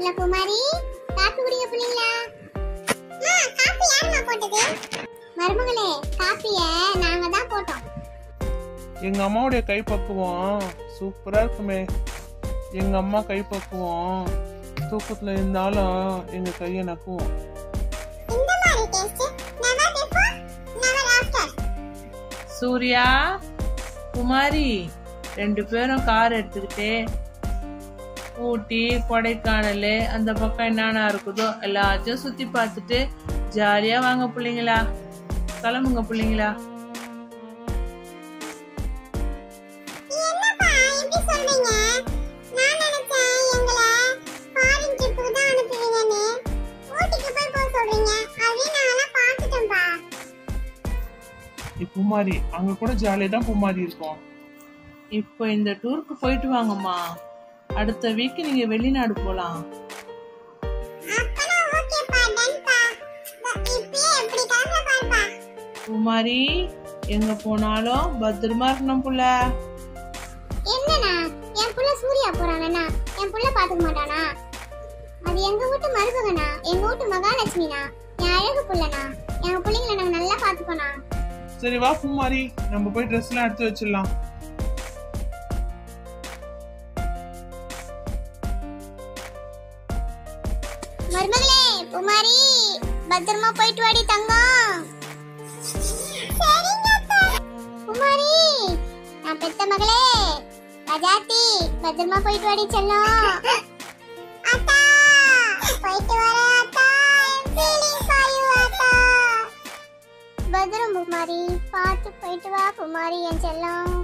இல்ல குமாரி காப்பி குடிங்க பிள்ளைங்களா காப்பி யாருமா போட்டது மருமகளே காப்பிய நாங்க தான் போட்டோம் எங்க அம்மாவுடைய கை பக்குவம் சூப்பரா இருக்குமே எங்க அம்மா கை பக்குவம் தூக்கத்துல இருந்தாலும் எங்க கையை நக்குவோம் இந்த மாதிரி taste never before never after Surya Kumari ரெண்டு பேரும் கார் எடுத்துக்கிட்டு ஊட்டி கொடைக்கானல் அந்த பக்கம் என்னென்ன இருக்குதோ எல்லாத்தையும் சுத்தி பார்த்துட்டு ஜாலியா வாங்க பிள்ளைங்களா கிளம்புங்க பிள்ளைங்களா என்னப்பா இப்படி சொல்றீங்க நான் நினைச்சேன் எங்களை ஃபாரின் ட்ரிப்புக்கு தான் அனுப்புவீங்கன்னு ஊட்டிக்கு போய் போக சொல்றீங்க அப்படின்னு நான்லாம் பார்த்துட்டேன்ப்பா நீ பூமாரி அங்க கூட ஜாலியா தான் பூமாரி இருக்கும் இப்போ இந்த டூருக்கு போயிட்டு வாங்கம்மா அடுத்த வீக் நீங்க வெளிநாடு போலாம் அப்பனா ஓகேப்பா டன்ப்பா இப்பயே எப்படி கிளம்ப பாருப்பா குமாரி எங்க போனாலும் பத்திரமா இருக்கணும் புள்ள என்னண்ணா என் புள்ள சூர்யா போறானண்ணா என் புள்ள பாத்துக்க மாட்டானா அது எங்க வீட்டு மருமகனா எங்க வீட்டு மகாலட்சுமினா என் அழகு புள்ளனா என் பிள்ளைங்களை நாங்க நல்லா பாத்துக்கோண்ணா சரி வா பூமாரி நம்ம போய் ட்ரெஸ் எல்லாம் எடுத்து வச்சிடலாம் மருமகளே குமாரி பத்திரமா போயிட்டு வாடி தங்கம் குமாரி நான் பெத்த மகளே ரஜாத்தி பத்திரமா போயிட்டு வாடி செல்லம் அத்தா போயிட்டு வர அத்தா feeling for you அத்தா பத்திரம் குமாரி பார்த்து போயிட்டு வா குமாரி என் செல்லம்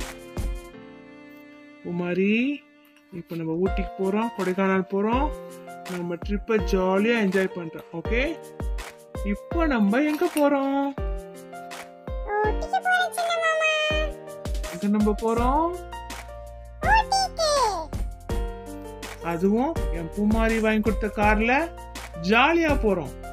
பூமாரி இப்போ நம்ம ஊட்டிக்கு போறோம் கொடைக்கானல் போறோம் நம்ம ட்ரிப்பை ஜாலியா என்ஜாய் பண்றோம் ஓகே இப்போ நம்ம எங்க போறோம் ஊட்டிக்கு போறேன் சின்ன மாமா எங்க நம்ம போறோம் ஊட்டிக்கு அதுவும் என் பூமாரி வாங்கி கொடுத்த கார்ல ஜாலியா போறோம்